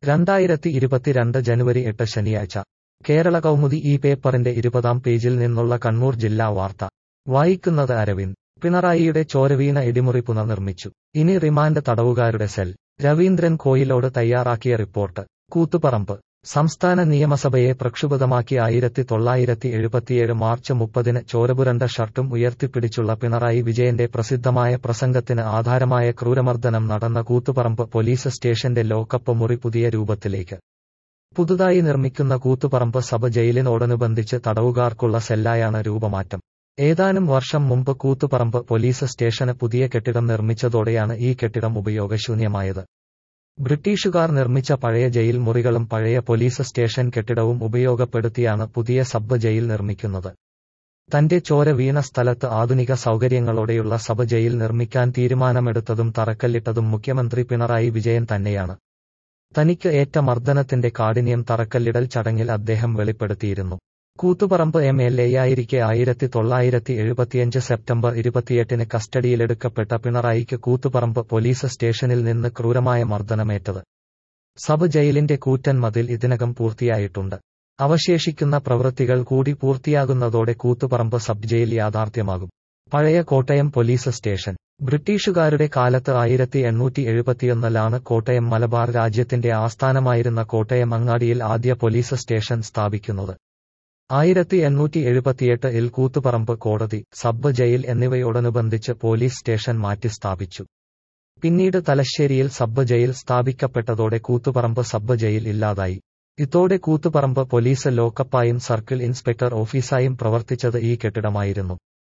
രണ്ടായിരത്തി ഇരുപത്തിരണ്ട് ജനുവരി എട്ട് ശനിയാഴ്ച കേരള കൗമുദി ഈ പേപ്പറിന്റെ ഇരുപതാം പേജിൽ നിന്നുള്ള കണ്ണൂർ ജില്ലാ വാർത്ത വായിക്കുന്നത് അരവിന്ദ് പിണറായിയുടെ ചോരവീണ ഇടിമുറി പുനർനിർമ്മിച്ചു ഇനി റിമാൻഡ് തടവുകാരുടെ സെൽ രവീന്ദ്രൻ കോയിലോട് തയ്യാറാക്കിയ റിപ്പോർട്ട് കൂത്തുപറമ്പ് സംസ്ഥാന നിയമസഭയെ പ്രക്ഷുബ്ധമാക്കി ആയിരത്തി തൊള്ളായിരത്തി എഴുപത്തിയേഴ് മാർച്ച് മുപ്പതിന് ചോരപുരണ്ട ഷർട്ടും ഉയർത്തിപ്പിടിച്ചുള്ള പിണറായി വിജയന്റെ പ്രസിദ്ധമായ പ്രസംഗത്തിന് ആധാരമായ ക്രൂരമർദ്ദനം നടന്ന കൂത്തുപറമ്പ് പോലീസ് സ്റ്റേഷന്റെ ലോക്കപ്പ് മുറി പുതിയ രൂപത്തിലേക്ക് പുതുതായി നിർമ്മിക്കുന്ന കൂത്തുപറമ്പ് സബ് ജയിലിനോടനുബന്ധിച്ച് തടവുകാർക്കുള്ള സെല്ലായാണ് രൂപമാറ്റം ഏതാനും വർഷം മുമ്പ് കൂത്തുപറമ്പ് പോലീസ് സ്റ്റേഷന് പുതിയ കെട്ടിടം നിർമ്മിച്ചതോടെയാണ് ഈ കെട്ടിടം ഉപയോഗശൂന്യമായത് ബ്രിട്ടീഷുകാർ നിർമ്മിച്ച പഴയ ജയിൽ മുറികളും പഴയ പോലീസ് സ്റ്റേഷൻ കെട്ടിടവും ഉപയോഗപ്പെടുത്തിയാണ് പുതിയ സബ് ജയിൽ നിർമ്മിക്കുന്നത് തന്റെ ചോര വീണ സ്ഥലത്ത് ആധുനിക സൗകര്യങ്ങളോടെയുള്ള സബ് ജയിൽ നിർമ്മിക്കാൻ തീരുമാനമെടുത്തതും തറക്കല്ലിട്ടതും മുഖ്യമന്ത്രി പിണറായി വിജയൻ തന്നെയാണ് തനിക്ക് ഏറ്റ മർദ്ദനത്തിന്റെ കാഠിന്യം തറക്കല്ലിടൽ ചടങ്ങിൽ അദ്ദേഹം വെളിപ്പെടുത്തിയിരുന്നു കൂത്തുപറമ്പ് എം എൽ എയായിരിക്കെ ആയിരത്തി തൊള്ളായിരത്തി എഴുപത്തിയഞ്ച് സെപ്റ്റംബർ ഇരുപത്തിയെട്ടിന് കസ്റ്റഡിയിലെടുക്കപ്പെട്ട പിണറായിക്ക് കൂത്തുപറമ്പ് പോലീസ് സ്റ്റേഷനിൽ നിന്ന് ക്രൂരമായ മർദ്ദനമേറ്റത് സബ് ജയിലിന്റെ കൂറ്റൻ മതിൽ ഇതിനകം പൂർത്തിയായിട്ടുണ്ട് അവശേഷിക്കുന്ന പ്രവൃത്തികൾ കൂടി പൂർത്തിയാകുന്നതോടെ കൂത്തുപറമ്പ് സബ് ജയിൽ യാഥാർത്ഥ്യമാകും പഴയ കോട്ടയം പോലീസ് സ്റ്റേഷൻ ബ്രിട്ടീഷുകാരുടെ കാലത്ത് ആയിരത്തി എണ്ണൂറ്റി എഴുപത്തിയൊന്നിലാണ് കോട്ടയം മലബാർ രാജ്യത്തിന്റെ ആസ്ഥാനമായിരുന്ന കോട്ടയം അങ്ങാടിയിൽ ആദ്യ പോലീസ് സ്റ്റേഷൻ സ്ഥാപിക്കുന്നത് ആയിരത്തി എണ്ണൂറ്റി എഴുപത്തിയെട്ട് ഇൽ കൂത്തുപറമ്പ് കോടതി സബ് ജയിൽ എന്നിവയോടനുബന്ധിച്ച് പോലീസ് സ്റ്റേഷൻ മാറ്റി സ്ഥാപിച്ചു പിന്നീട് തലശ്ശേരിയിൽ സബ് ജയിൽ സ്ഥാപിക്കപ്പെട്ടതോടെ കൂത്തുപറമ്പ് സബ് ജയിൽ ഇല്ലാതായി ഇതോടെ കൂത്തുപറമ്പ് പോലീസ് ലോക്കപ്പായും സർക്കിൾ ഇൻസ്പെക്ടർ ഓഫീസായും പ്രവർത്തിച്ചത് ഈ കെട്ടിടമായിരുന്നു